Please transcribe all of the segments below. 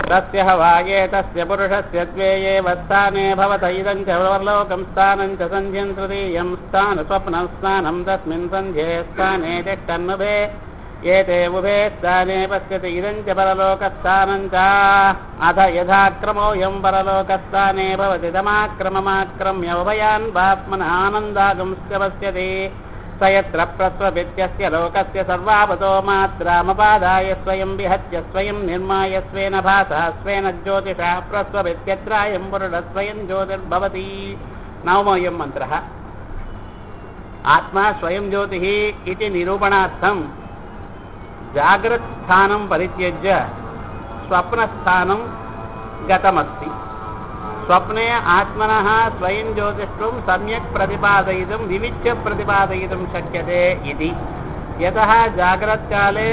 तस्य हवाये तस्य पुरुषस्य द्वे ये वत्स्थाने भवत इदं च वर्लोकं स्थानं च सन्ध्यं तृतीयं स्थानस्वप्नं स्नानं तस्मिन् सन्ध्ये स्थाने तिष्ठन्नुभे एते उभे स्थाने पश्यति इदं च परलोकस्थानं च अथ यथाक्रमोऽयं परलोकस्थाने भवति तमाक्रममाक्रम्य उभयान् बात्मनः आनन्दागंश्च पश्यति स यत्र प्रस्वभित्यस्य लोकस्य सर्वापतो मात्रामपादाय स्वयं विहत्य स्वयं निर्माय स्वेन भासा स्वेन ज्योतिषा प्रस्वभित्यत्रायं पुरुषस्वयं ज्योतिर्भवति नवमोऽयं मन्त्रः आत्मा स्वयं ज्योतिः इति निरूपणार्थं जाग्रत्स्थानं परित्यज्य स्वप्नस्थानं गतमस्ति स्वप्ने आत्मनः स्वयं ज्योतिष्ठुं सम्यक् प्रतिपादयितुं विविच्य प्रतिपादयितुं शक्यते इति यतः जाग्रत्काले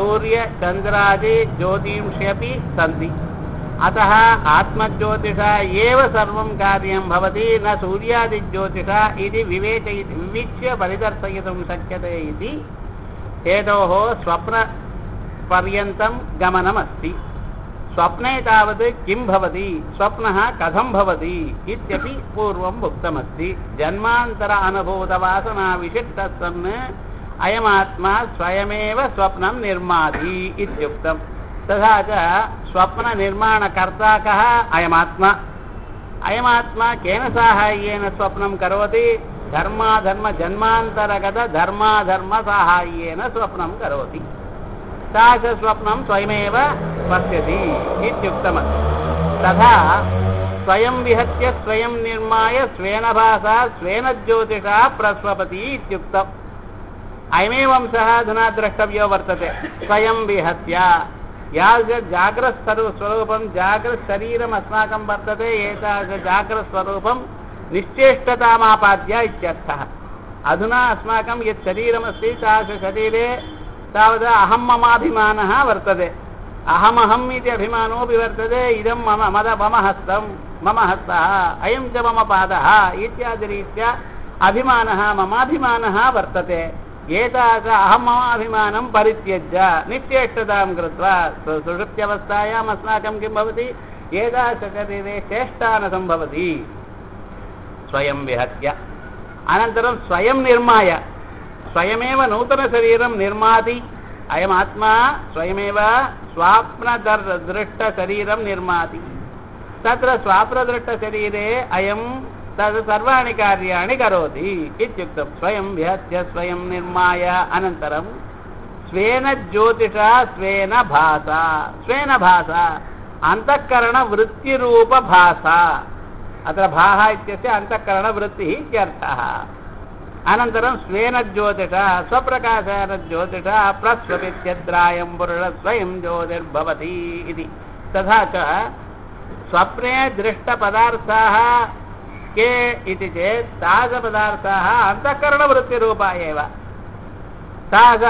सूर्यचन्द्रादिज्योतींष्यपि सन्ति अतः आत्मज्योतिषा एव सर्वं कार्यं भवति न सूर्यादिज्योतिषा इति विवेचयितुं विविच्य परिदर्शयितुं शक्यते इति हेतोः स्वप्नपर्यन्तं गमनमस्ति स्वप्ने तावत् किं भवति स्वप्नः कथं भवति इत्यपि पूर्वम् उक्तमस्ति जन्मान्तर अनुभूतवासनाविशिष्टः सन् अयमात्मा स्वयमेव स्वप्नं निर्माति इत्युक्तं तथा च स्वप्ननिर्माणकर्ता कः अयमात्मा अयमात्मा केन साहाय्येन स्वप्नं करोति धर्माधर्मजन्मान्तरगतधर्माधर्मसाहाय्येन स्वप्नं करोति सा च स्वप्नं स्वयमेव पश्यति इत्युक्तमस्ति तथा स्वयं विहत्य स्वयं निर्माय स्वेन भासा स्वेन ज्योतिषा प्रस्वपति इत्युक्तम् अयमेव अंशः अधुना द्रष्टव्यो वर्तते स्वयं विहत्य यादृश जाग्रस्वरूपं जाग्रशरीरम् अस्माकं वर्तते एतादृश जाग्रस्वरूपं निश्चेष्टतामापाद्य इत्यर्थः अधुना अस्माकं यत् शरीरमस्ति तादृशशरीरे तावत् अहं ममाभिमानः वर्तते अहमहम् इति अभिमानोऽपि वर्तते इदं मम मद मम हस्तं मम हस्तः अयं च मम पादः इत्यादिरीत्या अभिमानः ममाभिमानः वर्तते एतादृश अहं ममाभिमानं परित्यज्य नित्येष्टतां कृत्वा सुषुप्त्यवस्थायाम् अस्माकं किं भवति एतादृशशरीरे चेष्टा न सम्भवति स्वयं विहत्य अनन्तरं स्वयं निर्माय स्वयमेव नूतनशरीरं निर्माति अयमात्मा स्वयमेव स्वाप्नदृष्टशरीरं निर्माति तत्र स्वाप्नदृष्टशरीरे अयं तद् सर्वाणि कार्याणि करोति इत्युक्तं स्वयं विहत्य स्वयं निर्माय अनन्तरं स्वेन ज्योतिषा स्वेन भासा स्वेन भासा अन्तःकरणवृत्तिरूपभासा अत्र भाः इत्यस्य अन्तःकरणवृत्तिः इत्यर्थः अनन्तरं स्वेन ज्योतिषा स्वप्रकाशेन ज्योतिषा प्रस्वपित्यत्रायं पुरुषस्वयं ज्योतिर्भवति इति तथा च स्वप्ने दृष्टपदार्थाः के इति चेत् तादृशपदार्थाः अन्तःकरणवृत्तिरूपा एव तादृश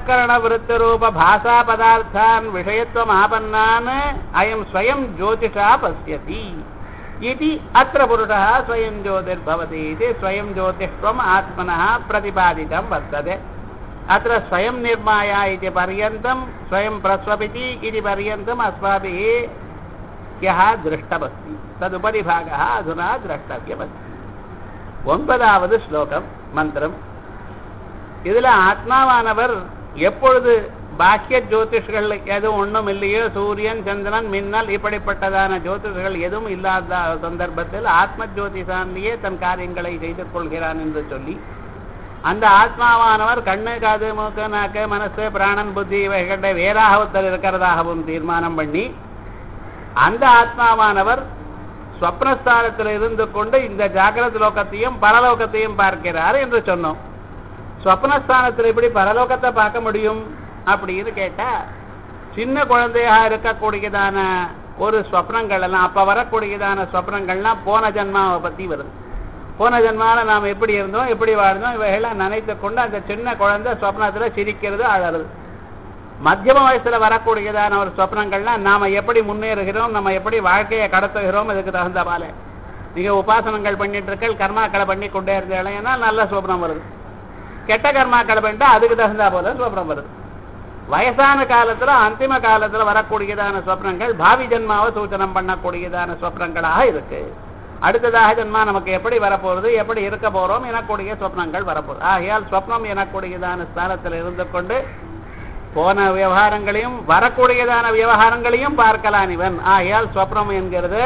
अन्तःकरणवृत्तिरूपभाषापदार्थान् विषयत्वमापन्नान् अयं स्वयं ज्योतिषा पश्यति इति अत्र पुरुषः स्वयं ज्योतिर्भवति इति स्वयं ज्योतिष्वम् आत्मनः प्रतिपादितं वर्तते अत्र स्वयं निर्माय इति पर्यन्तं स्वयं प्रस्वपिति इति पर्यन्तम् अस्माभिः यः दृष्टमस्ति तदुपरि भागः अधुना द्रष्टव्यमस्ति ஒன்பதாவது ஸ்லோகம் மந்திரம் இதில் ஆத்மாவானவர் எப்பொழுது பாக்கிய ஜோதிஷ்கள் எதுவும் ஒன்றும் இல்லையோ சூரியன் சந்திரன் மின்னல் இப்படிப்பட்டதான ஜோதிஷர்கள் எதுவும் இல்லாத சந்தர்ப்பத்தில் ஆத்ம ஜோதிஷான்லேயே தன் காரியங்களை செய்து கொள்கிறான் என்று சொல்லி அந்த ஆத்மாவானவர் கண்ணு காது மூக்கு நாக்கு மனசு பிராணன் புத்தி இவைகளை வேறாக ஒருத்தர் இருக்கிறதாகவும் தீர்மானம் பண்ணி அந்த ஆத்மாவானவர் ஸ்வப்னஸ்தானத்தில் இருந்து கொண்டு இந்த ஜாகிரத லோகத்தையும் பரலோகத்தையும் பார்க்கிறார் என்று சொன்னோம் ஸ்வப்னஸ்தானத்தில் எப்படி பரலோகத்தை பார்க்க முடியும் அப்படின்னு கேட்டா சின்ன குழந்தையாக இருக்கக்கூடியதான ஒரு ஸ்வப்னங்கள் எல்லாம் அப்ப வரக்கூடியதான ஸ்வப்னங்கள்லாம் போன ஜென்மாவை பத்தி வருது போன ஜென்மால நாம் எப்படி இருந்தோம் எப்படி வாழ்ந்தோம் இவைகள்லாம் நினைத்து கொண்டு அந்த சின்ன குழந்தை ஸ்வப்னத்துல சிரிக்கிறது அழறது மத்தியம வயசுல வரக்கூடியதான ஒரு ஸ்வப்னங்கள்லாம் நாம எப்படி முன்னேறுகிறோம் நம்ம எப்படி வாழ்க்கையை கடத்துகிறோம் இதுக்கு தகுந்த பால நீங்க உபாசனங்கள் பண்ணிட்டு இருக்கீர்கள் கர்மாக்களை பண்ணி கொண்டே இருந்தீங்கன்னா நல்ல ஸ்வப்னம் வருது கெட்ட கர்மாக்களை பண்ணிட்டா அதுக்கு தகுந்தா போல ஸ்வப்னம் வருது வயசான காலத்துல அந்திம காலத்துல வரக்கூடியதான சொப்னங்கள் பாவி ஜென்மாவை சூச்சனம் பண்ணக்கூடியதான சொப்னங்களாக இருக்கு அடுத்ததாக ஜென்மா நமக்கு எப்படி வரப்போறது எப்படி இருக்க போறோம் எனக்கூடிய சொப்னங்கள் வரப்போகுது ஆகையால் சொப்னம் எனக்கூடியதான ஸ்தானத்தில் இருந்து கொண்டு போன விவகாரங்களையும் வரக்கூடியதான விவகாரங்களையும் பார்க்கலாம் இவன் ஆகையால் சொப்னம் என்கிறது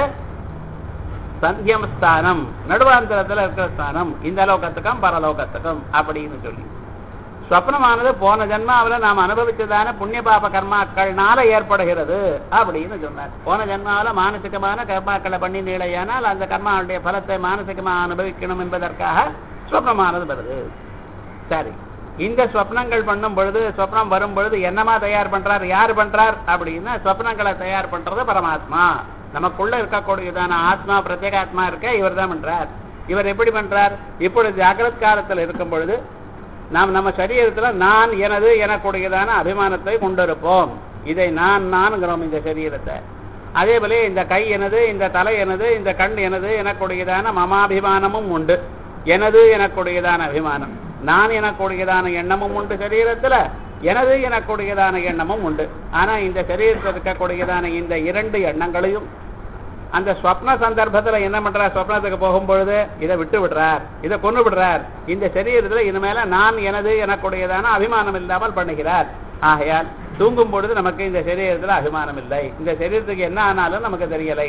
சந்தியம் ஸ்தானம் நடுவாந்தரத்துல இருக்கிற ஸ்தானம் இந்த லோகத்துக்கும் பரலோகத்துக்கும் அப்படின்னு சொல்லி ஸ்வப்னமானது போன ஜென்மாவில நாம் அனுபவிச்சதான புண்ணிய பாப கர்மாக்கள்னால ஏற்படுகிறது அப்படின்னு சொன்னார் போன ஜென்மாவில மானசிகமான கர்மாக்களை பண்ணி நீளையானால் அந்த கர்மாவுடைய பலத்தை மானசிகமா அனுபவிக்கணும் என்பதற்காக ஸ்வப்னமானது வருது சரி இந்த ஸ்வப்னங்கள் பண்ணும் பொழுது ஸ்வப்னம் வரும் பொழுது என்னமா தயார் பண்றார் யார் பண்றார் அப்படின்னா ஸ்வப்னங்களை தயார் பண்றது பரமாத்மா நமக்குள்ள இருக்கக்கூடியதான ஆத்மா பிரத்யேகாத்மா இருக்க இவர் தான் பண்றார் இவர் எப்படி பண்றார் இப்பொழுது ஜாகிரத் காலத்தில் இருக்கும் பொழுது நாம் நம்ம சரீரத்துல நான் எனது எனக்கூடியதான அபிமானத்தை கொண்டிருப்போம் இதை நான் நான்கிறோம் இந்த சரீரத்தை அதே போல இந்த கை எனது இந்த தலை எனது இந்த கண் எனது எனக்கூடியதான மமாபிமானமும் உண்டு எனது எனக்கூடியதான அபிமானம் நான் எனக்கூடியதான எண்ணமும் உண்டு சரீரத்துல எனது எனக்கூடியதான எண்ணமும் உண்டு ஆனா இந்த சரீரத்தில் இருக்கக்கூடியதான இந்த இரண்டு எண்ணங்களையும் அந்த ஸ்வப்ன சந்தர்ப்பத்துல என்ன பண்றார் ஸ்வப்னத்துக்கு போகும்பொழுது இதை விட்டு விடுறார் இதை கொண்டு விடுறார் இந்த சரீரத்துல இனிமேல நான் எனது எனக்கூடியதான அபிமானம் இல்லாமல் பண்ணுகிறார் ஆகையால் தூங்கும் பொழுது நமக்கு இந்த சரீரத்துல அபிமானம் இல்லை இந்த சரீரத்துக்கு என்ன ஆனாலும் நமக்கு தெரியலை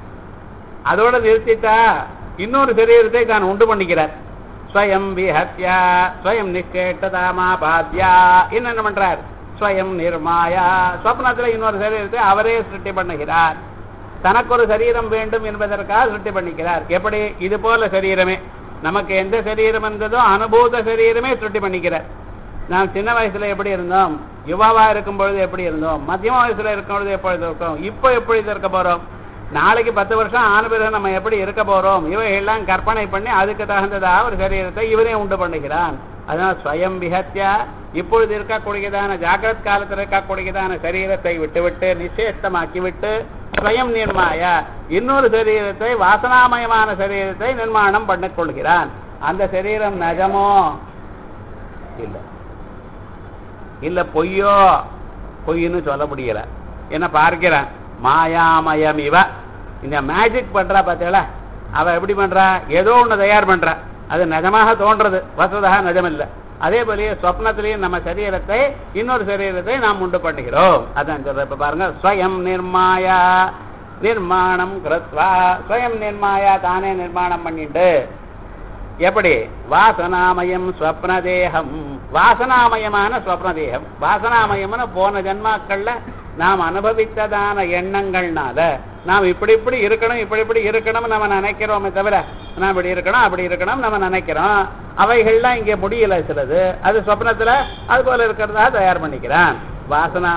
அதோட நிறுத்திட்டா இன்னொரு சரீரத்தை தான் உண்டு பண்ணிக்கிறார் ஸ்வயம் விஹத்யா ஸ்வயம் நிஷ்கேட்டதாமா பாத்யா என்ன பண்றார் ஸ்வயம் நிர்மாயா ஸ்வப்னத்துல இன்னொரு சரீரத்தை அவரே சிருஷ்டி பண்ணுகிறார் தனக்கு ஒரு சரீரம் வேண்டும் என்பதற்காக சிருஷ்டி பண்ணிக்கிறார் எப்படி இது போல சரீரமே நமக்கு எந்த சரீரம் இருந்ததோ அனுபூத சரீரமே சிருஷ்டி பண்ணிக்கிறார் நாம் சின்ன வயசுல எப்படி இருந்தோம் யுவாவா இருக்கும் பொழுது எப்படி இருந்தோம் மத்தியம வயசுல இருக்கும் பொழுது எப்பொழுது இருக்கோம் இப்போ எப்படி இருக்க போறோம் நாளைக்கு பத்து வருஷம் ஆன பிறகு நம்ம எப்படி இருக்க போறோம் இவையெல்லாம் கற்பனை பண்ணி அதுக்கு தகுந்ததாக ஒரு சரீரத்தை இவனே உண்டு பண்ணுகிறான் அதனால ஸ்வயம் விஹத்யா இப்பொழுது இருக்கக்கூடியதான ஜாகிரத் காலத்தில் இருக்கக்கூடியதான சரீரத்தை விட்டுவிட்டு நிசேஷமாக்கி விட்டு ஸ்வயம் நிர்மாய இன்னொரு சரீரத்தை வாசனாமயமான சரீரத்தை நிர்மாணம் பண்ணிக் கொள்கிறான் அந்த சரீரம் நஜமோ இல்ல இல்ல பொய்யோ பொய்ன்னு சொல்ல முடியல என்ன பார்க்கிறேன் மாயாமயம் இவ இந்த மேஜிக் பண்றா பார்த்தீங்களா அவ எப்படி பண்றா ஏதோ ஒண்ணு தயார் பண்றா அது நிஜமாக தோன்றது வசதாக நிஜம் இல்லை அதே போலயே சொப்னத்திலேயும் நம்ம சரீரத்தை இன்னொரு சரீரத்தை நாம் உண்டு பண்ணுகிறோம் அதான் சொல்ற இப்ப பாருங்க ஸ்வயம் நிர்மாயா நிர்மாணம் கிருத்வா ஸ்வயம் நிர்மாயா தானே நிர்மாணம் பண்ணிட்டு எப்படி வாசனாமயம் ஸ்வப்னதேகம் வாசனாமயமான ஸ்வப்னதேகம் வாசனாமயம்னு போன ஜன்மாக்கள்ல நாம் அனுபவித்ததான எண்ணங்கள்னால நாம் இப்படி இப்படி இருக்கணும் இப்படி இப்படி இருக்கணும் நம்ம நினைக்கிறோமே தவிர நாம் இப்படி இருக்கணும் அப்படி இருக்கணும் நம்ம நினைக்கிறோம் அவைகள்லாம் இங்கே முடியல சிலது அது சொப்னத்துல அது போல இருக்கிறதா தயார் பண்ணிக்கிறான் வாசனா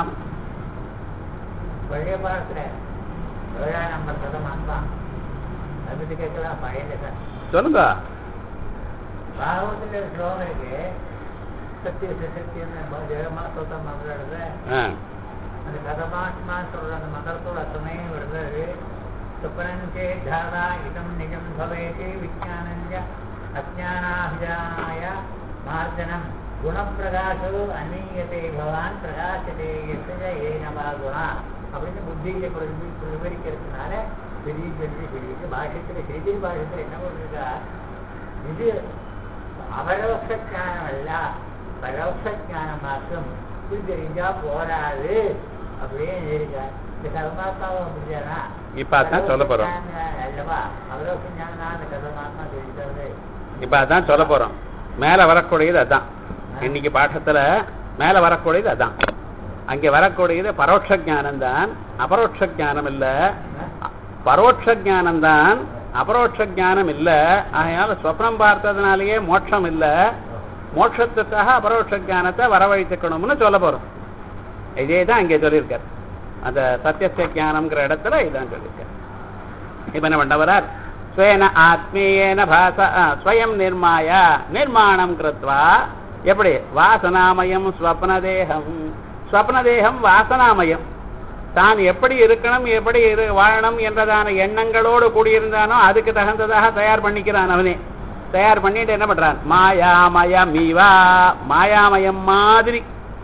பழைய பாடத்துல ஏழாம் நம்பர் சதம் அன்பான் அதை பத்தி கேட்கலாம் பழைய சார் சொல்லுங்க பாகவத்துல ஒரு ஸ்லோகம் இருக்கு சத்திய சத்தியம் ஜெகமா சொத்தம் மகளோட ஆ, அந்த கதமாத்மா சொல்ற அந்த மந்திரத்தோட அர்த்தமே வருது சுப்பனஞ்சே தாரா இதம் நிஜம் பவேதி விஜானஞ்ச அஜானாபிஜானாய மார்ஜனம் குணப்பிரகாசோ அநீயத்தை பவான் பிரகாசத்தை எத்தஜ ஏனவா குணா அப்படின்னு புத்தியில பிரதி- விவரிக்கிறதுனால பெரிய பெரிய பெரிய பாஷத்துல செய்தி பாஷத்துல என்ன பண்ணுறா இது அபரோக்ஷ ஞானம் அல்ல பரோட்ச ஞானம் மாத்திரம் இது தெரிஞ்சா போராது அப்படியே இருக்கார் இந்த கர்மாத்மாவை அப்படிதானா இப்ப அதான் சொல்ல போறோம் அல்லவா அபரோக்ஷ ஞானம் தான் அந்த கர்மாத்மா தெரிஞ்சது இப்ப அதான் சொல்ல போறோம் மேல வரக்கூடியது அதான் இன்னைக்கு பாடத்துல மேல வரக்கூடியது அதான் அங்கே வரக்கூடியது பரோட்ச ஞானம் தான் அபரோட்ச ஞானம் இல்ல பரோட்ச ஞானம் தான் அபரோட்ச ஞானம் இல்ல ஆகையால சொப்னம் பார்த்ததுனாலேயே மோட்சம் இல்ல மோட்சத்துக்காக அபரோட்ச ஞானத்தை வரவழைத்துக்கணும்னு சொல்ல போறோம் இதே தான் அங்கே சொல்லியிருக்கார் அந்த சத்தியச ஞானம்ங்கிற இடத்துல இதான் சொல்லியிருக்கார் இப்ப என்ன பண்ணவரார் ஸ்வேன ஆத்மீயேன பாச ஆ, ஸ்வயம் நிர்மாய நிர்மாணம் கிருத்வா எப்படி வாசனாமயம் ஸ்வப்னதேகம் ஸ்வப்னதேகம் வாசனாமயம் தான் எப்படி இருக்கணும் எப்படி இரு வாழணும் என்றதான எண்ணங்களோடு கூடியிருந்தானோ அதுக்கு தகுந்ததாக தயார் பண்ணிக்கிறான் அவனே தயார் பண்ணிட்டு என்ன பண்றான் மாயாமயம் இவா மாயாமயம் மாதிரி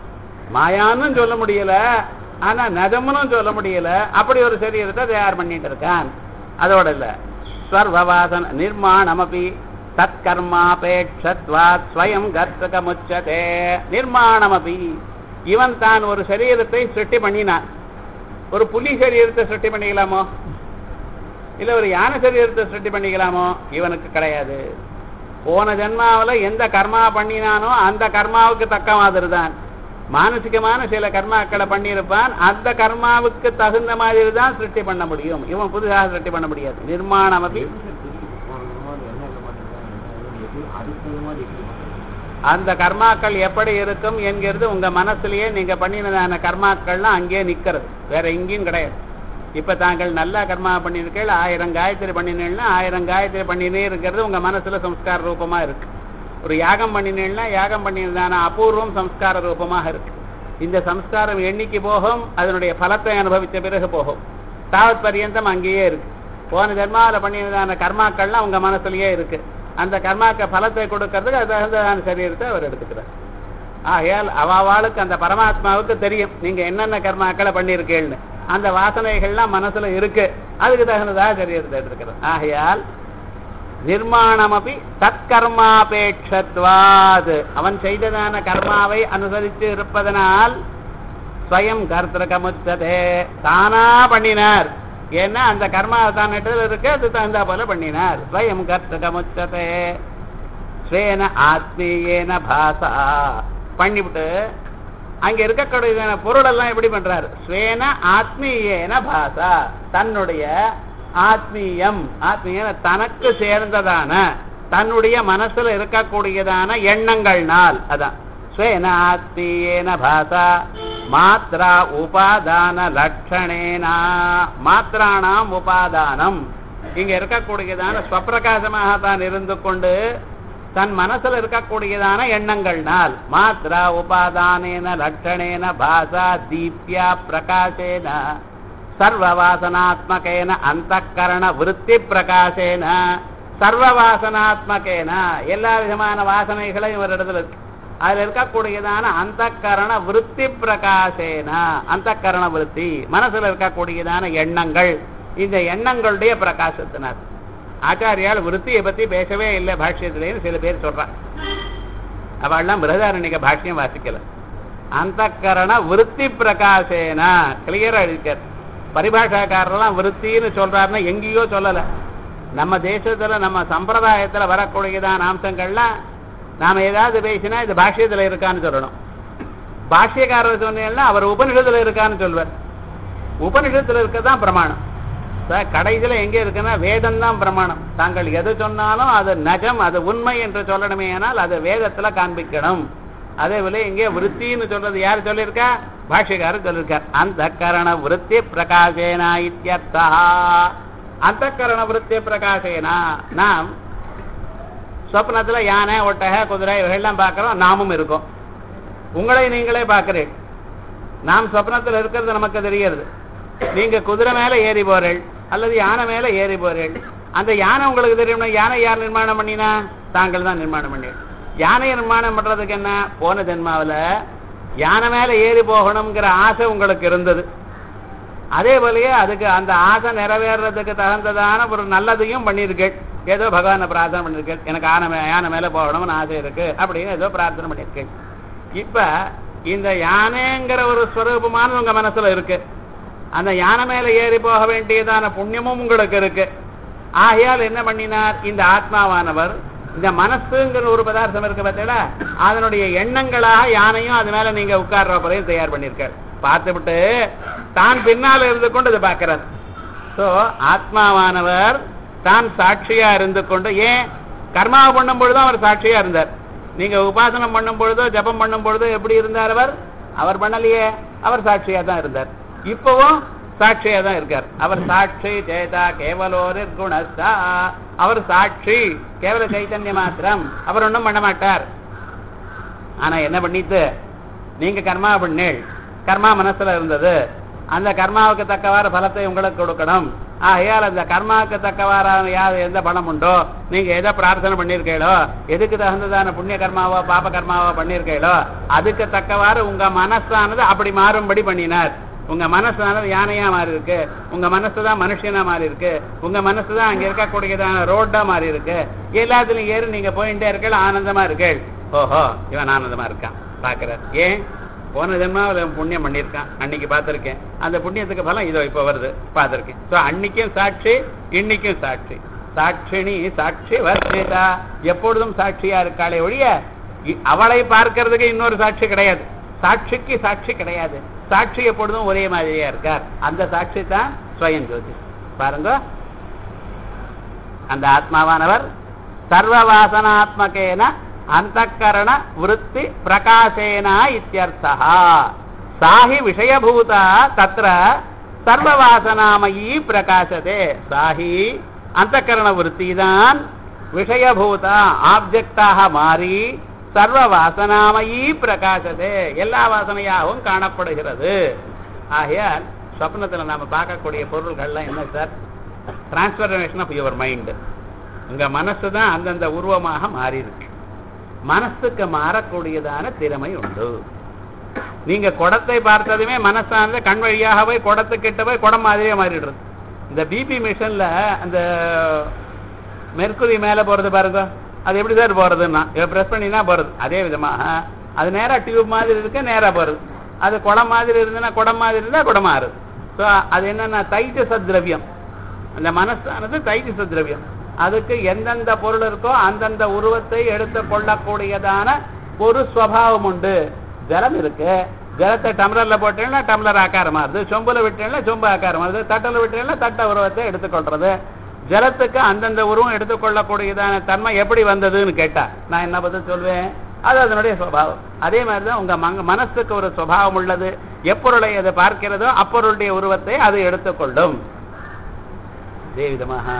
மாயான்னு சொல்ல முடியல ஆனா நஜம்னும் சொல்ல முடியல அப்படி ஒரு சரீரத்தை தயார் பண்ணிட்டு இருக்கான் அதோட இல்ல ஸ்வர்வவாசன நிர்மாணமபி தற்கர்மாபேட்சத்வாத் ஸ்வயம் கர்த்தகமுச்சதே நிர்மாணமபி இவன் தான் ஒரு சரீரத்தை சிருஷ்டி பண்ணினான் ஒரு புலி சரீரத்தை சிருஷ்டி பண்ணிக்கலாமோ இல்ல ஒரு யானை சரீரத்தை சிருஷ்டி பண்ணிக்கலாமோ இவனுக்கு கிடையாது போன ஜென்மாவுல எந்த கர்மா பண்ணினானோ அந்த கர்மாவுக்கு தக்க மாதிரி தான் மானசிகமான சில கர்மாக்களை பண்ணியிருப்பான் அந்த கர்மாவுக்கு தகுந்த மாதிரி தான் சிருஷ்டி பண்ண முடியும் இவன் புதுசாக சிருஷ்டி பண்ண முடியாது நிர்மாணம் அப்படி அந்த கர்மாக்கள் எப்படி இருக்கும் என்கிறது உங்க மனசுலயே நீங்க பண்ணினதான கர்மாக்கள்லாம் அங்கேயே நிக்கிறது வேற எங்கேயும் கிடையாது இப்ப தாங்கள் நல்ல கர்மா பண்ணிருக்கீள் ஆயிரம் காயத்ரி பண்ணினீங்கன்னா ஆயிரம் காயத்ரி பண்ணினே இருக்கிறது உங்க மனசுல சம்ஸ்கார ரூபமா இருக்கு ஒரு யாகம் பண்ணினீங்கன்னா யாகம் பண்ணினதான அபூர்வம் சம்ஸ்கார ரூபமாக இருக்கு இந்த சம்ஸ்காரம் எண்ணிக்கை போகும் அதனுடைய பலத்தை அனுபவித்த பிறகு போகும் தாவத் பரியந்தம் அங்கேயே இருக்கு போன ஜென்மாவில் பண்ணினதான கர்மாக்கள்லாம் உங்க மனசுலயே இருக்கு அந்த கர்மாக்க பலத்தை கொடுக்கறதுக்கு அது தகுந்ததான சரீரத்தை அவர் எடுத்துக்கிறார் ஆகையால் அவாவாளுக்கு அந்த பரமாத்மாவுக்கு தெரியும் நீங்க என்னென்ன கர்மாக்களை பண்ணியிருக்கீள்னு அந்த வாசனைகள்லாம் மனசுல இருக்கு அதுக்கு தகுந்ததாக சரீரத்தை எடுத்துக்கிறார் ஆகையால் நிர்மாணமபி தற்கர்மாபேட்சத்வாது அவன் செய்ததான கர்மாவை அனுசரித்து இருப்பதனால் ஸ்வயம் கர்த்தகமுச்சதே தானா பண்ணினார் ஏன்னா அந்த கர்மா தான் இடத்துல இருக்கு அது தகுந்தா போல பண்ணினார் ஸ்வயம் கர்த்தகமுச்சதே ஸ்வேன ஆத்மீயேன பாசா பண்ணிவிட்டு அங்க இருக்கக்கூடிய பொருள் எல்லாம் எப்படி பண்றாரு ஸ்வேன ஆத்மீயேன பாசா தன்னுடைய ஆத்மீயம் ஆத்மீய தனக்கு சேர்ந்ததான தன்னுடைய மனசுல இருக்கக்கூடியதான எண்ணங்கள்னால் அதான் ஸ்வேன ஆத்மீயேன பாசா மாத்ரா உபாதான லட்சணேனா மாத்ராணாம் உபாதானம் இங்க இருக்கக்கூடியதான ஸ்வப்பிரகாசமாக தான் இருந்து கொண்டு தன் மனசுல இருக்கக்கூடியதான எண்ணங்கள்னால் மாத்ரா உபாதானேன லட்சணேன பாசா தீப்யா பிரகாசேன சர்வவாசனாத்மகேன அந்தக்கரண விருத்தி பிரகாசேன சர்வவாசனாத்மகேன எல்லா விதமான வாசனைகளும் இவரிடத்துல இருக்கு அதுல இருக்கக்கூடியதான அந்தக்கரண விருத்தி பிரகாசேன அந்தக்கரண விருத்தி மனசுல இருக்கக்கூடியதான எண்ணங்கள் இந்த எண்ணங்களுடைய பிரகாசத்தினார் ஆச்சாரியால் விருத்தியை பத்தி பேசவே இல்லை பாஷ்யத்திலேன்னு சில பேர் சொல்றான் அவள்லாம் பிரதாரணிக பாஷ்யம் வாசிக்கல அந்தக்கரண விருத்தி பிரகாசேன கிளியரா இருக்கார் பரிபாஷாக்காரர்லாம் விருத்தின்னு சொல்றாருன்னா எங்கேயோ சொல்லல நம்ம தேசத்துல நம்ம சம்பிரதாயத்துல வரக்கூடியதான அம்சங்கள்லாம் நாம ஏதாவது பேசினா இது பாஷ்யத்துல இருக்கான்னு சொல்லணும் பாஷ்யக்காரர் சொன்னீங்கன்னா அவர் உபனிஷத்துல இருக்கான்னு சொல்வார் உபனிஷத்துல இருக்கதான் பிரமாணம் சார் கடைசியில எங்க இருக்குன்னா வேதம் தான் பிரமாணம் தாங்கள் எது சொன்னாலும் அது நஜம் அது உண்மை என்று சொல்லணுமே ஆனால் அது வேதத்துல காண்பிக்கணும் அதே போல இங்கே விருத்தின்னு சொல்றது யார் சொல்லியிருக்கா பாஷ்யக்காரர் சொல்லியிருக்கார் அந்த கரண விருத்தி பிரகாசேனா இத்தியர்த்தா அந்த கரண விருத்தி பிரகாசேனா நாம் சொப்னத்துல யானை ஒட்டகை குதிரை இவைகள்லாம் பார்க்கிறோம் நாமும் இருக்கோம் உங்களை நீங்களே பார்க்கிறீர்கள் நாம் சொப்னத்துல இருக்கிறது நமக்கு தெரிகிறது நீங்க குதிரை மேல ஏறி போறீள் அல்லது யானை மேல ஏறி போறீள் அந்த யானை உங்களுக்கு தெரியும்னா யானை யார் நிர்மாணம் பண்ணினா தாங்கள் தான் நிர்மாணம் பண்ணி யானையை நிர்மாணம் பண்றதுக்கு என்ன போன ஜென்மாவுல யானை மேல ஏறி போகணுங்கிற ஆசை உங்களுக்கு இருந்தது அதே போலயே அதுக்கு அந்த ஆசை நிறைவேறதுக்கு தகுந்ததான ஒரு நல்லதையும் பண்ணியிருக்கேள் ஏதோ பகவானை பிரார்த்தனை பண்ணியிருக்கேள் எனக்கு ஆனை மே யானை மேல போகணும்னு ஆசை இருக்கு அப்படின்னு ஏதோ பிரார்த்தனை பண்ணியிருக்கேள் இப்ப இந்த யானைங்கிற ஒரு ஸ்வரூபமானது உங்க மனசுல இருக்கு அந்த யானை மேல ஏறி போக வேண்டியதான புண்ணியமும் உங்களுக்கு இருக்கு ஆகையால் என்ன பண்ணினார் இந்த ஆத்மாவானவர் இந்த மனசுங்கிற ஒரு பதார்த்தம் இருக்கு பார்த்தீங்களா அதனுடைய எண்ணங்களாக யானையும் அது மேல நீங்க உட்கார்ற போறையும் தயார் பண்ணிருக்கார் பார்த்துவிட்டு தான் பின்னால இருந்து கொண்டு இதை பார்க்கிறார் சோ ஆத்மாவானவர் தான் சாட்சியா இருந்து கொண்டு ஏன் கர்மாவை பண்ணும் பொழுதும் அவர் சாட்சியா இருந்தார் நீங்க உபாசனம் பண்ணும் பொழுதோ ஜபம் பண்ணும் பொழுதோ எப்படி இருந்தார் அவர் அவர் பண்ணலையே அவர் சாட்சியா தான் இருந்தார் இப்பவும் சாட்சியா தான் இருக்கார் அவர் சாட்சி சேதா கேவலோரு குணஸ்தா அவர் சாட்சி கேவல சைத்தன்ய மாத்திரம் அவர் ஒன்றும் பண்ண மாட்டார் ஆனா என்ன பண்ணிட்டு நீங்க கர்மா பண்ணீள் கர்மா மனசுல இருந்தது அந்த கர்மாவுக்கு தக்கவாறு பலத்தை உங்களுக்கு கொடுக்கணும் ஆகையால் அந்த கர்மாவுக்கு தக்கவாறான யார் எந்த பலம் உண்டோ நீங்க எதை பிரார்த்தனை பண்ணியிருக்கீங்களோ எதுக்கு தகுந்ததான புண்ணிய கர்மாவோ பாப கர்மாவோ பண்ணியிருக்கீங்களோ அதுக்கு தக்கவாறு உங்க மனசானது அப்படி மாறும்படி பண்ணினார் உங்க மனசானது யானையா மாறி இருக்கு உங்க மனசு தான் மனுஷனா மாறி இருக்கு உங்க மனசு தான் அங்க இருக்கக்கூடியதான ரோட்டா மாறி இருக்கு எல்லாத்துலயும் ஏறி நீங்க போயிட்டே இருக்கீங்க ஆனந்தமா இருக்கீள் ஓஹோ இவன் ஆனந்தமா இருக்கான் பாக்குறார் ஏன் போன ஜென்மாவில் அவன் புண்ணியம் பண்ணியிருக்கான் அன்னைக்கு பார்த்திருக்கேன் அந்த புண்ணியத்துக்கு பலம் இதோ இப்ப வருது பார்த்திருக்கேன் ஸோ அன்னைக்கும் சாட்சி இன்னைக்கும் சாட்சி சாட்சிணி சாட்சி வர்ஷிதா எப்பொழுதும் சாட்சியா இருக்காளே ஒழிய இ- அவளை பார்க்கறதுக்கு இன்னொரு சாட்சி கிடையாது சாட்சிக்கு சாட்சி கிடையாது சாட்சி எப்பொழுதும் ஒரே மாதிரியா இருக்கார் அந்த சாட்சி தான் ஸ்வயம் ஜோதி பாருங்க அந்த ஆத்மாவானவர் சர்வ வாசனாத்மகேன அந்தக்கரண விருத்தி பிரகாசேன இத்தியர்த்தா சாஹி விஷயபூதா தத்ர சர்வ வாசனாமயி பிரகாசதே சாஹி அந்தக்கரண விருத்தி தான் விஷயபூதா ஆப்ஜெக்டாக மாறி சர்வ வாசனாமயி பிரகாசதே எல்லா வாசனையாகவும் காணப்படுகிறது ஆகையால் சொப்னத்துல நாம பார்க்கக்கூடிய பொருள்கள்லாம் என்ன sir transformation of your mind உங்க மனசு தான் அந்தந்த உருவமாக மாறி இருக்கு மனசுக்கு மாறக்கூடியதான திறமை உண்டு நீங்க குடத்தை பார்த்ததுமே மனசானது கண் வழியாக போய் குடத்துக்கிட்ட போய் குடம் மாதிரியே மாறிடுறது இந்த பிபி மிஷின்ல அந்த மெர்க்குரி மேல போறது பாருங்க அது எப்படி சார் போறதுன்னா பிரஸ் பண்ணினா போறது அதே விதமாக அது நேரா டியூப் மாதிரி இருக்கு நேரா போறது அது குடம் மாதிரி இருந்ததுன்னா குடம் மாதிரி இருந்தா குடம் மாறுது ஸோ அது என்னன்னா தைஜச திரவியம் அந்த மனசானது தைஜச திரவியம் அதுக்கு எந்தெந்த பொருள் இருக்கோ அந்தந்த உருவத்தை எடுத்து கொள்ளக்கூடியதான ஒரு ஸ்வபாவம் உண்டு ஜலம் இருக்கு ஜலத்தை டம்ளர்ல போட்டேன்னா டம்ளர் ஆக்காரம் மாறுது சொம்புல விட்டேன்னா சொம்பு ஆக்காரம் மாறுது தட்டில் விட்டேன்னா தட்ட உருவத்தை எடுத்துக்கொள்றது ஜலத்துக்கு அந்தந்த உருவம் எடுத்துக்கொள்ளக்கூடியதான தன்மை எப்படி வந்ததுன்னு கேட்டா நான் என்ன பதில் சொல்வேன் அது அதனுடைய சுவாவம் அதே மாதிரிதான் உங்க மங்க- மனசுக்கு ஒரு சுபாவம் உள்ளது எப்பொருளை அதை பார்க்கிறதோ அப்பொருளுடைய உருவத்தை அது எடுத்துக்கொள்ளும் இதே விதமாக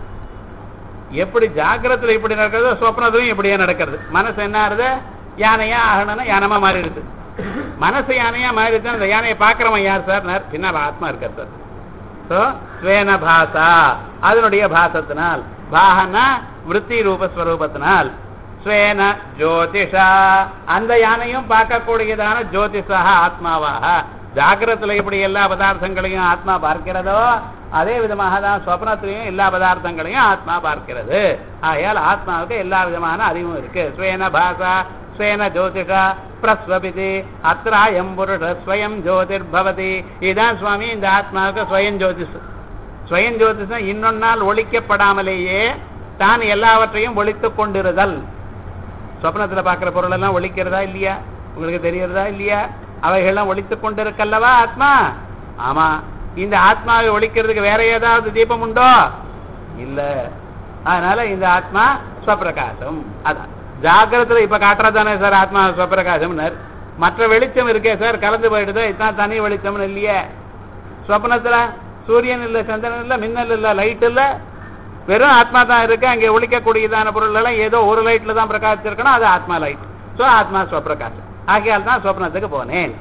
எப்படி ஜாக்கிரத்துல இப்படி நடக்கிறதோ சொப்னத்திலும் இப்படியே நடக்கிறது மனசு என்ன ஆறுது யானையா ஆகணும்னா யானமா மாறிடுது மனசு யானையா மாறிடுச்சு அந்த யானையை பார்க்கிறவன் யார் சார் பின்னால் ஆத்மா இருக்கார் சார் ஸோ ஸ்வேன பாசா அதனுடைய பாசத்தினால் பாகனா விருத்தி ரூபஸ்வரூபத்தினால் ஸ்வேன ஜோதிஷா அந்த யானையும் பார்க்கக்கூடியதான ஜோதிஷா ஆத்மாவாக ஜாக்கிரத்துல இப்படி எல்லா பதார்த்தங்களையும் ஆத்மா பார்க்கிறதோ அதே விதமாக தான் சொப்னத்திலையும் எல்லா பதார்த்தங்களையும் ஆத்மா பார்க்கிறது ஆகையால் ஆத்மாவுக்கு எல்லா விதமான அறிவும் இருக்கு ஸ்வேன பாசா ஸ்வேன ஜோதிஷா பிரஸ்வபிதி அத்திராயம் புருஷ ஸ்வயம் ஜோதிர்பவதி இதுதான் சுவாமி இந்த ஆத்மாவுக்கு ஸ்வயம் ஜோதிஷ் ஸ்வயம் ஜோதிஷம் இன்னொன்னால் ஒழிக்கப்படாமலேயே தான் எல்லாவற்றையும் ஒழித்துக் கொண்டிருதல் சொப்னத்துல பார்க்கிற பொருள் எல்லாம் ஒழிக்கிறதா இல்லையா உங்களுக்கு தெரியறதா இல்லையா அவைகள்லாம் ஒழித்துக் கொண்டிருக்கல்லவா ஆத்மா ஆமா இந்த ஆத்மாவை ஒழிக்கிறதுக்கு வேற ஏதாவது தீபம் உண்டோ இல்ல அதனால இந்த ஆத்மா ஸ்வப்பிரகாசம் அதான் ஜாக்கிரத்துல இப்ப காட்டுறதானே சார் ஆத்மா ஸ்வப்பிரகாசம்னர் மற்ற வெளிச்சம் இருக்கே சார் கலந்து போயிடுது இதான் தனி வெளிச்சம்னு இல்லையே சொப்னத்துல சூரியன் இல்ல சந்திரன் இல்ல மின்னல் இல்ல லைட் இல்ல வெறும் ஆத்மா தான் இருக்கு அங்கே ஒழிக்கக்கூடியதான பொருள் எல்லாம் ஏதோ ஒரு லைட்ல தான் பிரகாசிச்சிருக்கணும் அது ஆத்மா லைட் சோ ஆத்மா ஸ்வப்பிரகாசம் ஆகையால் தான் சொப்னத்துக்கு போனேன்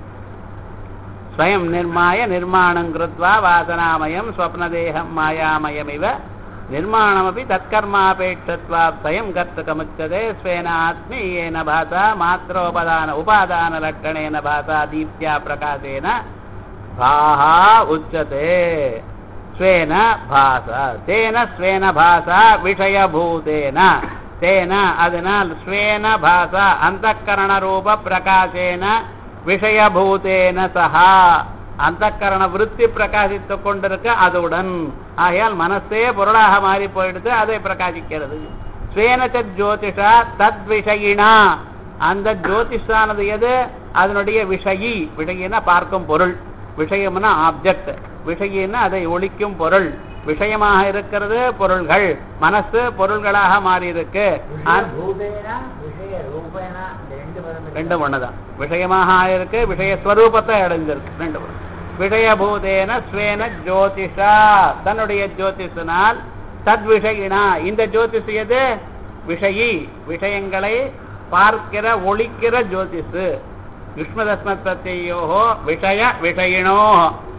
ஸ்வயம் நிர்மாய நிர்மாணம் கிருத்வா வாசனாமயம் ஸ்வப்னதேகம் மாயாமயமிவ நிர்மாணமபி தற்கர்மாபேட்சத்வா ஸ்வயம் கர்த்தகமுச்சதே ஸ்வேன ஆத்மீயேன பாசா மாத்திரோபதான உபாதான லட்சணேன பாசா தீப்தியா பிரகாசேன பாஹா உச்சதே ஸ்வேன பாசா தேன ஸ்வேன பாசா விஷயபூதேன தேன அதனால் ஸ்வேன பாசா அந்தக்கரண ரூப பிரகாசேன விஷயபூதேன சஹா அந்தக்கரண விருத்தி பிரகாசித்துக் கொண்டிருக்க அதுடன் ஆகையால் மனசே பொருளாக மாறி போயிடுது அதை பிரகாசிக்கிறது ஸ்வேனச்ச ஜோதிஷா தத் விஷயினா அந்த ஜோதிஷானது எது அதனுடைய விஷயி விஷயினா பார்க்கும் பொருள் விஷயம்னா ஆப்ஜெக்ட் விஷயின்னா அதை ஒழிக்கும் பொருள் விஷயமாக இருக்கிறது பொருள்கள் மனசு பொருள்களாக மாறி இருக்கு ஆ- பூதேனா விஷய ரூபேனா இந்த ரெண்டு பதம் இருக்கு. ரெண்டும் ஒண்ணுதான் விஷயமாக இருக்கு விஷய ஸ்வரூபத்தை அடைஞ்சிருக்கு ரெண்டு ஒண்ணு. விஷயபூதேன ஸ்வேன ஜோதிஷா தன்னுடைய ஜோதிஷனால் தத் விஷயினா இந்த ஜோதிஷ் எது விஷயி விஷயங்களை பார்க்கிற ஒழிக்கிற ஜோதிஷு யுஷ்மதஸ்மத் பிரத்யோகோ விஷய விஷயினோ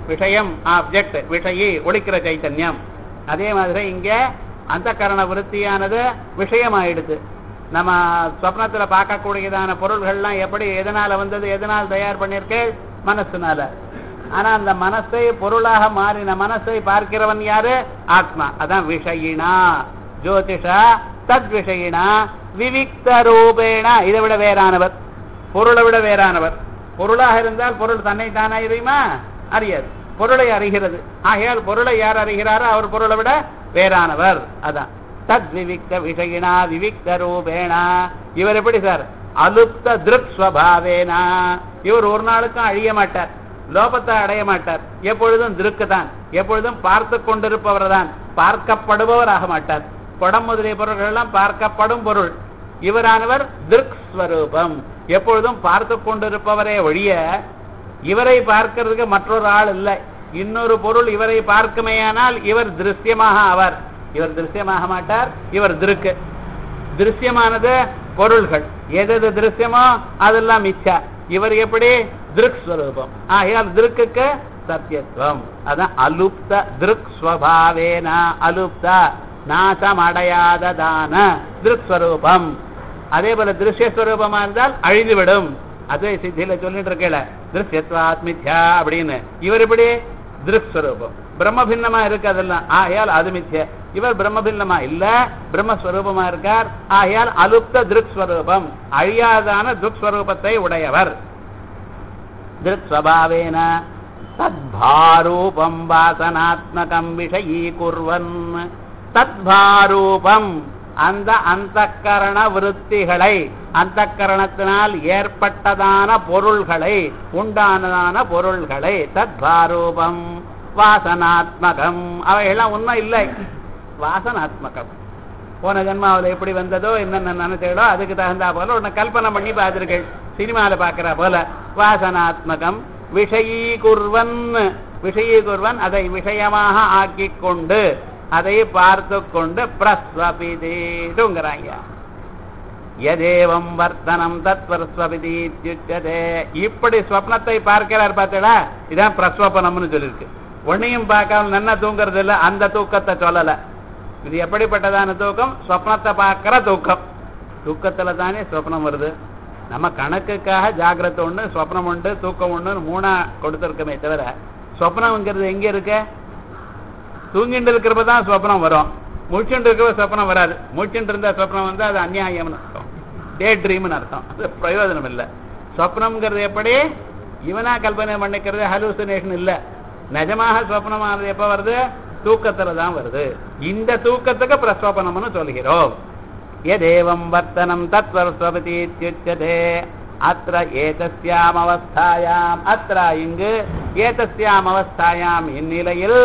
விஷயம் ஆப்ஜெக்ட் விஷயி ஒழிக்கிற சைத்தன்யம் அதே மாதிரி இங்க அந்த கரண விருத்தியானது விஷயமாயிடுது நம்ம சொப்னத்துல பார்க்கக்கூடியதான பொருள்கள்லாம் எப்படி எதனால வந்தது எதனால் தயார் பண்ணியிருக்க மனசுனால ஆனா அந்த மனசை பொருளாக மாறின மனசை பார்க்கிறவன் யாரு ஆத்மா அதான் விஷயினா ஜோதிஷா தத் விஷயினா விவிக்த ரூபேண இதை விட வேறானவர் பொருளை விட வேறானவர் பொருளாக இருந்தால் பொருள் தன்னை தானே அறியுமா அறியாது பொருளை அறிகிறது ஆகையால் பொருளை யார் அறிகிறாரோ அவர் பொருளை விட வேறானவர் அதான் தத் விவிக்த விஷயினா விவிக்த ரூபேணா இவர் எப்படி சார் அலுப்த திருக் ஸ்வபாவேனா இவர் ஒரு நாளுக்கும் அழிய மாட்டார் லோபத்தை அடைய மாட்டார் எப்பொழுதும் திருக்கு தான் எப்பொழுதும் பார்த்து கொண்டிருப்பவர் தான் பார்க்கப்படுபவர் ஆக மாட்டார் குடம் முதலிய பொருள்கள் எல்லாம் பார்க்கப்படும் பொருள் இவரானவர் திருக் ஸ்வரூபம் எப்பொழுதும் பார்த்து கொண்டிருப்பவரே ஒழிய இவரை பார்க்கிறதுக்கு மற்றொரு ஆள் இல்லை இன்னொரு பொருள் இவரை பார்க்குமேயானால் இவர் திருஷ்யமாக ஆவார் இவர் திருஷ்யமாக மாட்டார் இவர் திருக்கு திருஷ்யமானது பொருள்கள் எது எது திருஷ்யமோ அதெல்லாம் மிச்சா இவர் எப்படி திருக் ஸ்வரூபம் ஆகையால் திருக்குக்கு சத்தியத்துவம் அதான் அலுப்த திருக் ஸ்வபாவேன அலுப்த நாசம் அடையாததான திருக் ஸ்வரூபம் அதே போல திருஷ்யஸ்வரூபமா இருந்தால் அழிந்துவிடும் அது சித்தியில சொல்லிட்டு இருக்கல திருஷ்யத்வாத்மித்யா அப்படின்னு இவர் இப்படி திருக்ஸ்வரூபம் பிரம்மபின்னமா இருக்கு அதெல்லாம் ஆகையால் அது மித்ய இவர் பிரம்மபின்னமா இல்ல பிரம்மஸ்வரூபமா இருக்கார் ஆகையால் அலுப்த திருக்ஸ்வரூபம் அழியாதான திருக்ஸ்வரூபத்தை உடையவர் திருக்ஸ்வபாவேன தத்பாரூபம் வாசனாத்மகம் விஷயீகுர்வன் தத்பாரூபம் அந்த அந்தக்கரண விருத்திகளை அந்தக்கரணத்தினால் ஏற்பட்டதான பொருள்களை உண்டானதான பொருள்களை தத்பாரூபம் வாசனாத்மகம் அவைகள்லாம் உண்மை இல்லை வாசனாத்மகம் போன ஜென்மாவில் எப்படி வந்ததோ என்னென்ன நினைச்சீங்களோ அதுக்கு தகுந்தா போல உன்னை கல்பனை பண்ணி பார்த்துருக்கள் சினிமாவில் பார்க்குற போல வாசனாத்மகம் விஷயீகுர்வன் விஷயீகுர்வன் அதை விஷயமாக ஆக்கிக் கொண்டு அதை பார்த்து கொண்டு பிரஸ்வபிதேங்கிறாங்க எதேவம் வர்த்தனம் தத்வரஸ்வபிதி இத்யுச்சதே இப்படி ஸ்வப்னத்தை பார்க்கிறார் பார்த்தீங்களா இதான் பிரஸ்வபனம்னு சொல்லியிருக்கு ஒன்னையும் பார்க்காம நன்னா தூங்குறது இல்ல அந்த தூக்கத்தை சொல்லல இது எப்படிப்பட்டதான தூக்கம் ஸ்வப்னத்தை பார்க்கிற தூக்கம் தூக்கத்துல தானே ஸ்வப்னம் வருது நம்ம கணக்குக்காக ஜாகிரதை ஒண்ணு ஸ்வப்னம் உண்டு தூக்கம் ஒண்ணு மூணா கொடுத்துருக்கமே தவிர ஸ்வப்னம்ங்கிறது எங்க இருக்கு தூங்கிட்டு இருக்கிறப்ப தான் ஸ்வப்னம் வரும் முழிச்சுட்டு இருக்கிற ஸ்வப்னம் வராது முழிச்சுட்டு இருந்தா ஸ்வப்னம் வந்து அது அந்நியாயம்னு அர்த்தம் டே ட்ரீம்னு அர்த்தம் அது பிரயோஜனம் இல்லை ஸ்வப்னம்ங்கிறது எப்படி இவனா கல்பனை பண்ணிக்கிறது ஹலூசினேஷன் இல்ல நிஜமாக ஸ்வப்னமானது எப்ப வருது தூக்கத்துல தான் வருது இந்த தூக்கத்துக்கு பிரஸ்வபனம்னு சொல்கிறோம் எதேவம் வர்த்தனம் தத்வரஸ்வபதி இத்யுச்சதே அത്ര ஏதஸ்யாம் அவஸ்தாயாம் அത്ര இங்கு ஏதஸ்யாம் அவஸ்தாயாம் இந்நிலையில்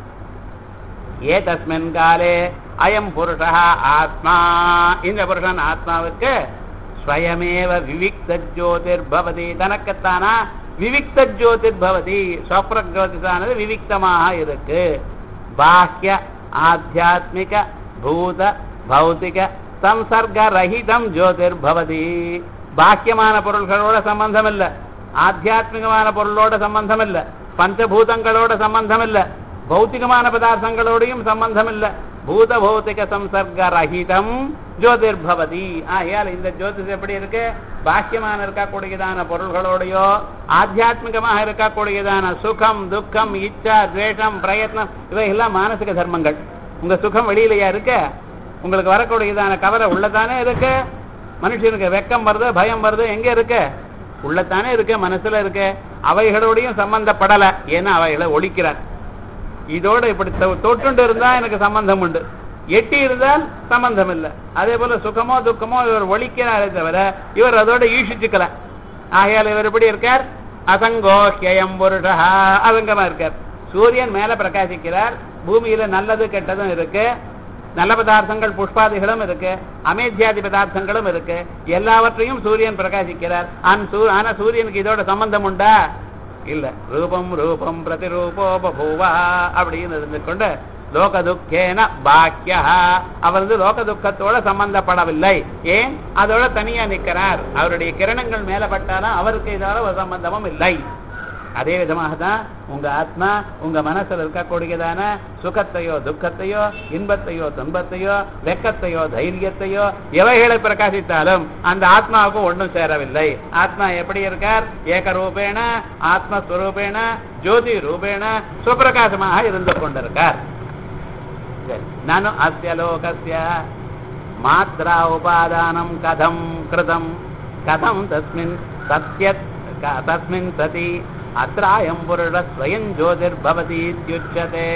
ஏதஸ்மின் காலே அயம் புருஷா ஆத்மா இந்த புருஷன் ஆத்மாவுக்கு ஸ்வயமேவ விவிக்த ஜோதிர் பவதி தனக்குத்தானா விவிக்த ஜோதிர் பவதி ஸ்வப்ர ஜோதிஷானது விவிக்தமாக இருக்கு பாஹ்ய ஆத்தியாத்மிக பூத பௌத்திக சம்சர்க ரஹிதம் ஜோதிர் பவதி பாக்கியமான பொருள்களோட சம்பந்தம் இல்ல ஆத்தியாத்மிகமான பொருளோட சம்பந்தம் இல்ல பஞ்சபூதங்களோட சம்பந்தம் இல்ல பௌத்திகமான பதார்த்தங்களோடையும் சம்பந்தம் இல்ல பூத பௌத்திக சம்சர்க ரஹிதம் ஜோதிர்பவதி ஆகையால் இந்த ஜோதிஷ் எப்படி இருக்கு பாக்கியமான இருக்கக்கூடியதான பொருள்களோடையோ ஆத்தியாத்மிகமாக இருக்கக்கூடியதான சுகம் துக்கம் இச்சா துவேஷம் பிரயத்னம் இவையெல்லாம் மானசிக தர்மங்கள் உங்க சுகம் வெளியிலையா இருக்க உங்களுக்கு வரக்கூடியதான கவலை உள்ளதானே இருக்கு மனுஷனுக்கு வெக்கம் வருது பயம் வருது எங்க இருக்கு உள்ளத்தானே இருக்கு மனசுல இருக்கு அவைகளோடையும் சம்பந்தப்படல ஏன்னா அவைகளை ஒழிக்கிறார் இதோட இப்படி தொ- தொட்டுண்டு இருந்தா எனக்கு சம்பந்தம் உண்டு எட்டி இருந்தால் சம்பந்தம் இல்லை அதே போல சுகமோ துக்கமோ இவர் ஒழிக்கிறாரே தவிர இவர் அதோட ஈஷிச்சுக்கல ஆகையால் இவர் எப்படி இருக்கார் அசங்கோஹ்யம் புருஷா அசங்கமா இருக்கார் சூரியன் மேல பிரகாசிக்கிறார் பூமியில நல்லது கெட்டதும் இருக்கு நல்ல பதார்த்தங்கள் புஷ்பாதிகளும் இருக்கு அமேத்தியாதி பதார்த்தங்களும் இருக்கு எல்லாவற்றையும் சூரியன் பிரகாசிக்கிறார் ஆன் சூ- ஆனா சூரியனுக்கு இதோட சம்பந்தம் உண்டா இல்ல ரூபம் ரூபம் பிரதிரூபோபூவா அப்படின்னு இருந்து கொண்டு லோக துக்கேன பாக்கியா அவர் வந்து லோக துக்கத்தோட சம்பந்தப்படவில்லை ஏன் அதோட தனியா நிக்கிறார் அவருடைய கிரணங்கள் மேல பட்டாலும் அவருக்கு இதோட ஒரு சம்பந்தமும் இல்லை அதே விதமாக தான் உங்க ஆத்மா உங்க மனசுல இருக்கக்கூடியதான சுகத்தையோ துக்கத்தையோ இன்பத்தையோ துன்பத்தையோ வெக்கத்தையோ தைரியத்தையோ எவைகளை பிரகாசித்தாலும் அந்த ஆத்மாவுக்கு ஒன்றும் சேரவில்லை ஆத்மா எப்படி இருக்கார் ஏகரூபேண ஆத்மஸ்வரூபேண ஜோதி ரூபேண சுப்பிரகாசமாக இருந்து கொண்டிருக்கார் சரி. நனு அஸ்ய லோகஸ்ய மாத்ரா உபாதானம் கதம் கிருதம் கதம் தஸ்மின் சத்யத் க- தஸ்மின் சதி அத்ராயம் புருட ஸ்வயம் ஜோதிர்பவதி இத்யுச்சதே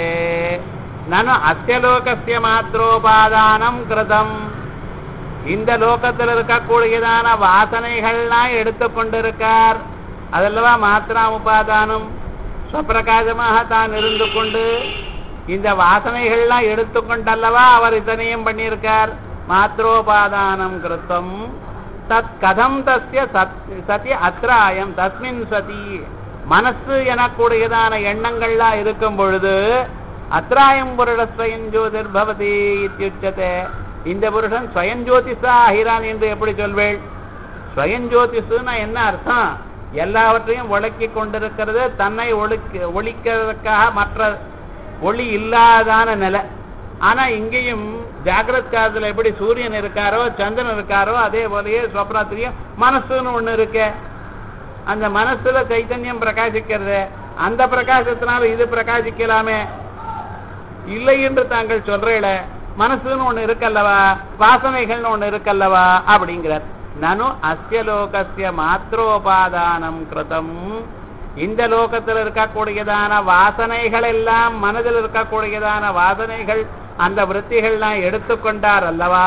நனு அஸ்ய லோகஸ்ய மாத்ரோபாதானம் கிருதம் இந்த லோகத்தில் இருக்கக்கூடியதான வாசனைகள்லாம் எடுத்துக்கொண்டிருக்கார் அதல்லவா மாத்திரா உபாதானம் ஸ்வப்பிரகாசமாக தான் இருந்து கொண்டு இந்த வாசனைகள்லாம் எடுத்துக்கொண்டல்லவா அவர் இத்தனையும் பண்ணியிருக்கார் மாத்ரோபாதானம் கிருத்தம் தத் கதம் தஸ்ய சத் சதி அத்ராயம் தஸ்மின் சதி மனசு எனக்கூடியதான எண்ணங்கள்லாம் இருக்கும் பொழுது அத்ராயம் புருட ஸ்வயம் ஜோதிர் பவதி இத்தியுச்சதே இந்த புருஷன் ஸ்வயம் ஜோதிஷா ஆகிறான் என்று எப்படி சொல்வேள் ஸ்வயம் ஜோதிஷுன்னா என்ன அர்த்தம் எல்லாவற்றையும் ஒழுக்கி கொண்டிருக்கிறது தன்னை ஒழுக்க ஒழிக்கிறதுக்காக மற்ற ஒளி இல்லாதான நிலை ஆனா இங்கேயும் ஜாகிரத் காலத்துல எப்படி சூரியன் இருக்காரோ சந்திரன் இருக்காரோ அதே போலயே சொப்னத்திலையும் மனசுன்னு ஒண்ணு இருக்கு அந்த மனசுல சைத்தன்யம் பிரகாசிக்கிறது அந்த பிரகாசத்தினால இது பிரகாசிக்கலாமே இல்லை என்று தாங்கள் சொல்றீல மனசுன்னு ஒண்ணு இருக்கல்லவா வாசனைகள்னு ஒண்ணு இருக்கல்லவா அப்படிங்கிறார் நனு அஸ்ய லோகஸ்ய மாத்திரோபாதானம் கிருதம் இந்த லோகத்தில் இருக்கக்கூடியதான வாசனைகள் எல்லாம் மனதில் இருக்கக்கூடியதான வாசனைகள் அந்த விருத்திகள்லாம் எடுத்துக்கொண்டார் அல்லவா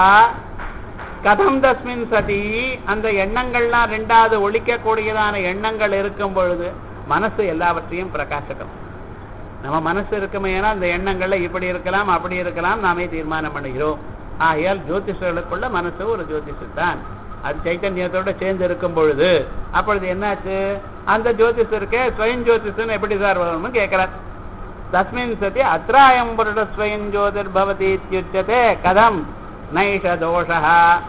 கதம் தஸ்மின் சதி அந்த எண்ணங்கள்லாம் ரெண்டாவது ஒழிக்கக்கூடியதான எண்ணங்கள் இருக்கும் பொழுது மனசு எல்லாவற்றையும் பிரகாசகம் நம்ம மனசு இருக்குமே ஏன்னா அந்த எண்ணங்கள்ல இப்படி இருக்கலாம் அப்படி இருக்கலாம் நாமே தீர்மானம் பண்ணுகிறோம் ஆகையால் ஜோதிஷர்களுக்குள்ள மனசு ஒரு ஜோதிஷு தான் அது சைத்தன்யத்தோட சேர்ந்து இருக்கும் பொழுது அப்பொழுது என்னாச்சு அந்த ஜோதிஷ் இருக்கே ஸ்வயம் ஜோதிஷன் எப்படி சார் வரணும்னு கேட்கிறார் தஸ்மின் சதி அத்ராயம் புருட ஸ்வயம் ஜோதிர் பவதி இத்யுச்சதே கதம் நைஷ தோஷா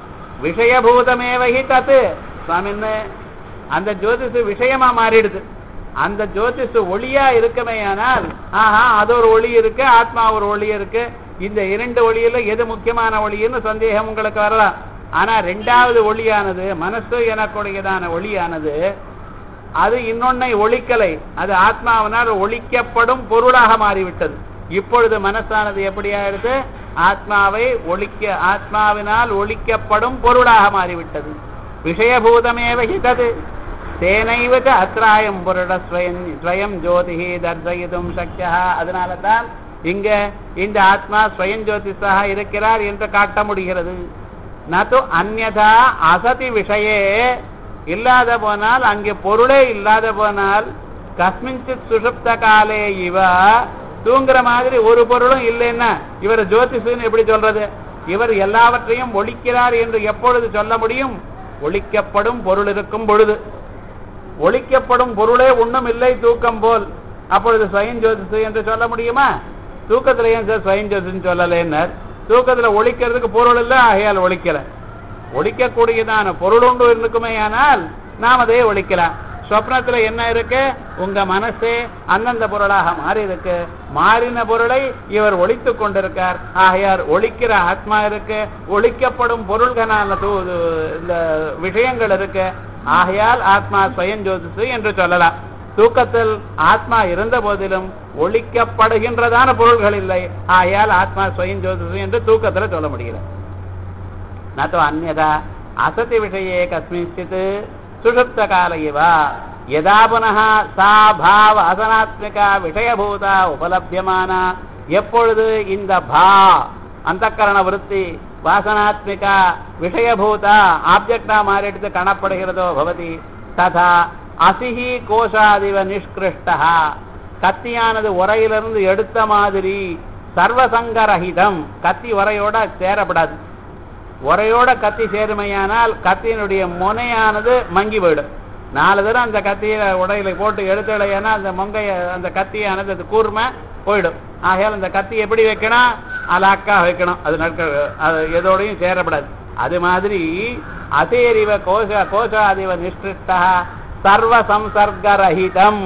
விஷயபூதமேவ ஹி தத் சுவாமின்னு அந்த ஜோதிஷு விஷயமா மாறிடுது அந்த ஜோதிஷு ஒளியா இருக்குமேயானால் ஆஹா அது ஒரு ஒளி இருக்கு ஆத்மா ஒரு ஒளி இருக்கு இந்த இரண்டு ஒளியில எது முக்கியமான ஒளின்னு சந்தேகம் உங்களுக்கு வரலாம் ஆனா ரெண்டாவது ஒளியானது மனசு எனக்கூடியதான ஒளியானது அது இன்னொன்னை ஒழிக்கலை அது ஆத்மாவினால் ஒழிக்கப்படும் பொருளாக மாறிவிட்டது இப்பொழுது மனசானது எப்படி ஆயிடுது ஆத்மாவை ஒழிக்க ஆத்மாவினால் ஒழிக்கப்படும் பொருளாக மாறிவிட்டது விஷயபூதமேவ ஹிதது தேனைவ ச அத்ராயம் புருட ஸ்வயம் ஸ்வயம் ஜோதிஹி தர்சயிதும் சக்கியா அதனால தான் இங்க இந்த ஆத்மா ஸ்வயம் ஜோதிஷாக இருக்கிறார் என்று காட்ட முடிகிறது நது அந்யதா அசதி விஷயே இல்லாத போனால் அங்கே பொருளே இல்லாத போனால் கஸ்மிஞ்சித் சுஷுப்த காலே இவ தூங்குற மாதிரி ஒரு பொருளும் இல்லைன்னா இவர் ஜோதிஷுன்னு எப்படி சொல்றது இவர் எல்லாவற்றையும் ஒழிக்கிறார் என்று எப்பொழுது சொல்ல முடியும் ஒழிக்கப்படும் பொருள் இருக்கும் பொழுது ஒழிக்கப்படும் பொருளே ஒண்ணும் இல்லை தூக்கம் போல் அப்பொழுது ஸ்வயம் ஜோதிஷு என்று சொல்ல முடியுமா தூக்கத்துல ஏன் சார் ஸ்வயம் ஜோதிஷன்னு சொல்லலைன்னார் தூக்கத்துல ஒழிக்கிறதுக்கு பொருள் இல்லை ஆகையால் ஒழிக்கல ஒழிக்கக்கூடியதான பொருள் ஒன்று இருக்குமே ஆனால் நாம் அதை ஒழிக்கலாம் சொப்னத்துல என்ன இருக்கு உங்க மனசே அந்தந்த பொருளாக மாறி இருக்கு மாறின பொருளை இவர் ஒழித்து கொண்டிருக்கார் ஆகையார் ஒழிக்கிற ஆத்மா இருக்கு ஒழிக்கப்படும் பொருள்களான தூ- இந்த விஷயங்கள் இருக்கு ஆகையால் ஆத்மா ஸ்வயம் ஜோதிஷு என்று சொல்லலாம் தூக்கத்தில் ஆத்மா இருந்த போதிலும் ஒழிக்கப்படுகின்றதான பொருள்கள் இல்லை ஆகையால் ஆத்மா ஸ்வயம் ஜோதிஷு என்று தூக்கத்தில் சொல்ல முடியல நோ அந்நதா அசதி விஷயே கஸ்மிஞ்சித் சுஷுப்த கால இவ யதா புனः சா பாவ அசனாத்மிகா விஷயபூதா உபலபியமானா எப்பொழுது இந்த பா அந்தக்கரண விருத்தி வாசனாத்மிகா விஷயபூதா ஆப்ஜெக்டா மாறிடுத்து காணப்படுகிறதோ பவதி ததா அசிஹி கோஷாதிவ நிஷ்கிருஷ்டா கத்தியானது உரையிலிருந்து எடுத்த மாதிரி சர்வசங்கரஹிதம் கத்தி உரையோட சேரப்படாது உரையோட கத்தி சேருமையானால் கத்தியினுடைய முனையானது மங்கி போயிடும் நாலு தடவை அந்த கத்தியில உடையில போட்டு எடுத்துடையானா அந்த மொங்கைய அந்த கத்தியானது அது கூர்மை போயிடும் ஆகையால் அந்த கத்தி எப்படி வைக்கணும் அலாக்கா வைக்கணும் அது நட்க அது எதோடையும் சேரப்படாது அது மாதிரி அசேரிவ கோஷ கோஷாதிவ நிஷ்டிருஷ்டா சர்வ சம்சர்கரஹிதம்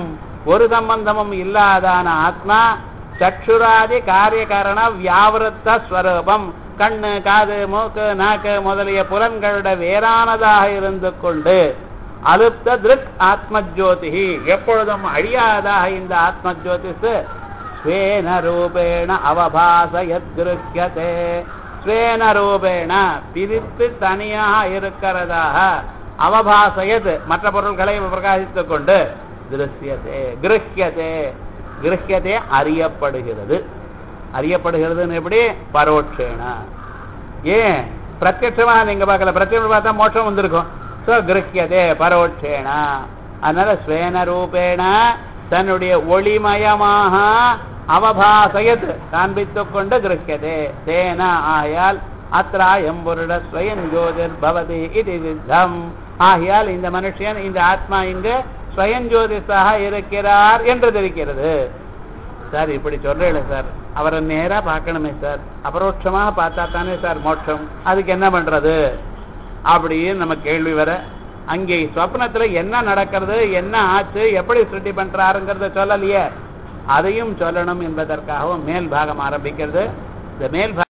ஒரு சம்பந்தமும் இல்லாதான ஆத்மா சக்ஷுராதி காரியகாரண வியாவிருத்த ஸ்வரூபம் கண்ணு காது மூக்கு நாக்கு முதலிய புலன்களுடைய வேறானதாக இருந்து கொண்டு அலுப்த திருக் ஆத்மஜோதி எப்பொழுதும் அழியாதாக இந்த ஆத்மஜோதிஷு ஸ்வேன ரூபேண அவபாசயத்கிருஹ்யதே ஸ்வேன ரூபேண பிரித்து தனியாக இருக்கிறதாக அவபாசயத் மற்ற பொருள்களை பிரகாசித்துக் கொண்டு திருஷ்யதே கிருஹ்யதே கிருஹ்யதே அறியப்படுகிறது அறியப்படுகிறதுன்னு எப்படி பரோட்சேன ஏன் பிரத்யட்சமா நீங்க பார்க்கல பிரத்யட்சமா பார்த்தா மோட்சம் வந்திருக்கும் சோ கிருஹ்யதே பரோட்சேன அதனால ஸ்வேன ரூபேண தன்னுடைய ஒளிமயமாக அவபாசயத் காண்பித்துக் கொண்டு கிருஹ்யதே தேன ஆயால் அத்ரா எம்பொருட ஸ்வயம் ஜோதிர் பவதி இது சித்தம் ஆகையால் இந்த மனுஷன் இந்த ஆத்மா இங்கு ஸ்வயம் ஜோதிஷாக இருக்கிறார் என்று தெரிகிறது சார் இப்படி சொல்றேன் சார் அவரை நேரா பார்க்கணுமே சார் அபரோட்சமாக பார்த்தா தானே சார் மோட்சம் அதுக்கு என்ன பண்றது அப்படின்னு நம்ம கேள்வி வர அங்கே சொப்னத்துல என்ன நடக்கிறது என்ன ஆச்சு எப்படி சிருஷ்டி பண்றாருங்கிறத சொல்லலையே அதையும் சொல்லணும் என்பதற்காகவும் மேல் பாகம் ஆரம்பிக்கிறது இந்த மேல் பாகம்